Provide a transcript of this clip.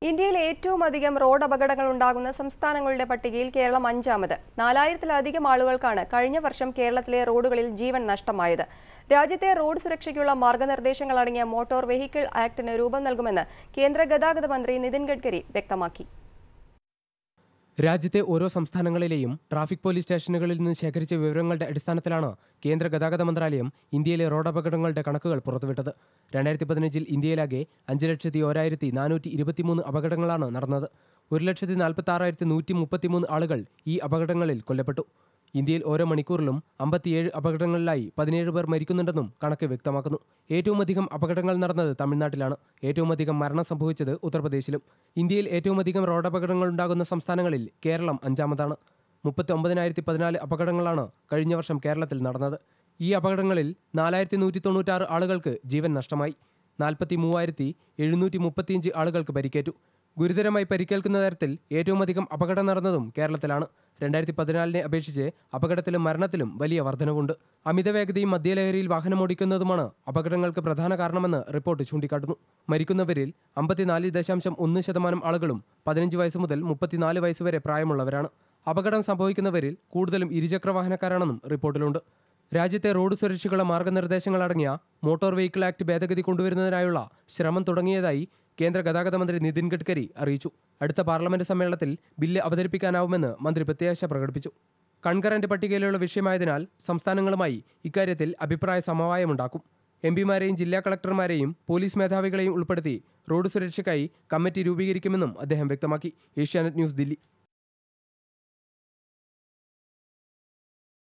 ഇന്ത്യയിൽ ഏറ്റവും അധികം റോഡ് അപകടങ്ങൾ ഉണ്ടാകുന്ന സംസ്ഥാനങ്ങളുടെ പട്ടികയിൽ കേരളം അഞ്ചാമത് നാലായിരത്തിലധികം ആളുകൾക്കാണ് കഴിഞ്ഞ വർഷം കേരളത്തിലെ റോഡുകളിൽ ജീവൻ നഷ്ടമായത് രാജ്യത്തെ റോഡ് സുരക്ഷയ്ക്കുള്ള മാർഗനിർദ്ദേശങ്ങൾ അടങ്ങിയ മോട്ടോർ വെഹിക്കിൾ ആക്ടിന് രൂപം നൽകുമെന്ന് കേന്ദ്ര ഗതാഗത മന്ത്രി നിതിൻ ഗഡ്കരി വ്യക്തമാക്കി രാജ്യത്തെ ഓരോ സംസ്ഥാനങ്ങളിലെയും ട്രാഫിക് പോലീസ് സ്റ്റേഷനുകളിൽ നിന്ന് ശേഖരിച്ച വിവരങ്ങളുടെ അടിസ്ഥാനത്തിലാണ് കേന്ദ്ര ഗതാഗത മന്ത്രാലയം ഇന്ത്യയിലെ റോഡ് അപകടങ്ങളുടെ കണക്കുകൾ പുറത്തുവിട്ടത് രണ്ടായിരത്തി പതിനഞ്ചിൽ ഇന്ത്യയിലാകെ അഞ്ച് ലക്ഷത്തി ഓരായിരത്തി നാനൂറ്റി ഇരുപത്തിമൂന്ന് അപകടങ്ങളാണ് നടന്നത് ഒരു ലക്ഷത്തി നാൽപ്പത്തി ആറായിരത്തി നൂറ്റി മുപ്പത്തിമൂന്ന് ആളുകൾ ഈ അപകടങ്ങളിൽ കൊല്ലപ്പെട്ടു ഇന്ത്യയിൽ ഓരോ മണിക്കൂറിലും അമ്പത്തിയേഴ് അപകടങ്ങളിലായി പതിനേഴ് പേർ മരിക്കുന്നുണ്ടെന്നും കണക്ക് വ്യക്തമാക്കുന്നു ഏറ്റവും അധികം അപകടങ്ങൾ നടന്നത് തമിഴ്നാട്ടിലാണ് ഏറ്റവും അധികം മരണം സംഭവിച്ചത് ഉത്തർപ്രദേശിലും ഇന്ത്യയിൽ ഏറ്റവും അധികം റോഡ് അപകടങ്ങൾ ഉണ്ടാകുന്ന സംസ്ഥാനങ്ങളിൽ കേരളം അഞ്ചാമതാണ് മുപ്പത്തി ഒമ്പതിനായിരത്തി പതിനാല് അപകടങ്ങളാണ് കഴിഞ്ഞ വർഷം കേരളത്തിൽ നടന്നത് ഈ അപകടങ്ങളിൽ നാലായിരത്തി നൂറ്റി തൊണ്ണൂറ്റാറ് ആളുകൾക്ക് ജീവൻ നഷ്ടമായി നാൽപ്പത്തി മൂവായിരത്തി എഴുന്നൂറ്റി മുപ്പത്തിയഞ്ച് ആളുകൾക്ക് പരിക്കേറ്റു ഗുരുതരമായി പരിക്കേൽക്കുന്ന തരത്തിൽ ഏറ്റവും അധികം അപകടം നടന്നതും കേരളത്തിലാണ് രണ്ടായിരത്തി പതിനാലിനെ അപേക്ഷിച്ച് അപകടത്തിലും മരണത്തിലും വലിയ വർധനവുണ്ട് അമിതവേഗതയും മദ്യലഹരിയിൽ വാഹനമോടിക്കുന്നതുമാണ് അപകടങ്ങൾക്ക് പ്രധാന കാരണമെന്ന് റിപ്പോർട്ട് ചൂണ്ടിക്കാട്ടുന്നു മരിക്കുന്നവരിൽ അമ്പത്തിനാല് ദശാംശം ഒന്ന് ശതമാനം ആളുകളും പതിനഞ്ച് വയസ്സ് മുതൽ മുപ്പത്തിനാല് വയസ്സ് വരെ പ്രായമുള്ളവരാണ് അപകടം സംഭവിക്കുന്നവരിൽ കൂടുതലും ഇരുചക്ര വാഹനക്കാരാണെന്നും റിപ്പോർട്ടിലുണ്ട് രാജ്യത്തെ റോഡ് സുരക്ഷയ്ക്കുള്ള മാർഗനിർദ്ദേശങ്ങൾ അടങ്ങിയ മോട്ടോർ വെഹിക്കിൾ ആക്ട് ഭേദഗതി കൊണ്ടുവരുന്നതിനായുള്ള ശ്രമം തുടങ്ങിയതായി കേന്ദ്ര ഗതാഗത മന്ത്രി നിതിൻ ഗഡ്കരി അറിയിച്ചു അടുത്ത പാർലമെന്റ് സമ്മേളനത്തിൽ ബില്ല് അവതരിപ്പിക്കാനാവുമെന്ന് മന്ത്രി പ്രത്യാശ പ്രകടിപ്പിച്ചു കൺകറന്റ് പട്ടികയിലുള്ള വിഷയമായതിനാൽ സംസ്ഥാനങ്ങളുമായി ഇക്കാര്യത്തിൽ അഭിപ്രായ സമവായമുണ്ടാക്കും എം പിമാരെയും ജില്ലാ കളക്ടർമാരെയും പോലീസ് മേധാവികളെയും ഉൾപ്പെടുത്തി റോഡ് സുരക്ഷയ്ക്കായി കമ്മിറ്റി രൂപീകരിക്കുമെന്നും അദ്ദേഹം വ്യക്തമാക്കി ഏഷ്യാനെറ്റ് ന്യൂസ് ദില്ലി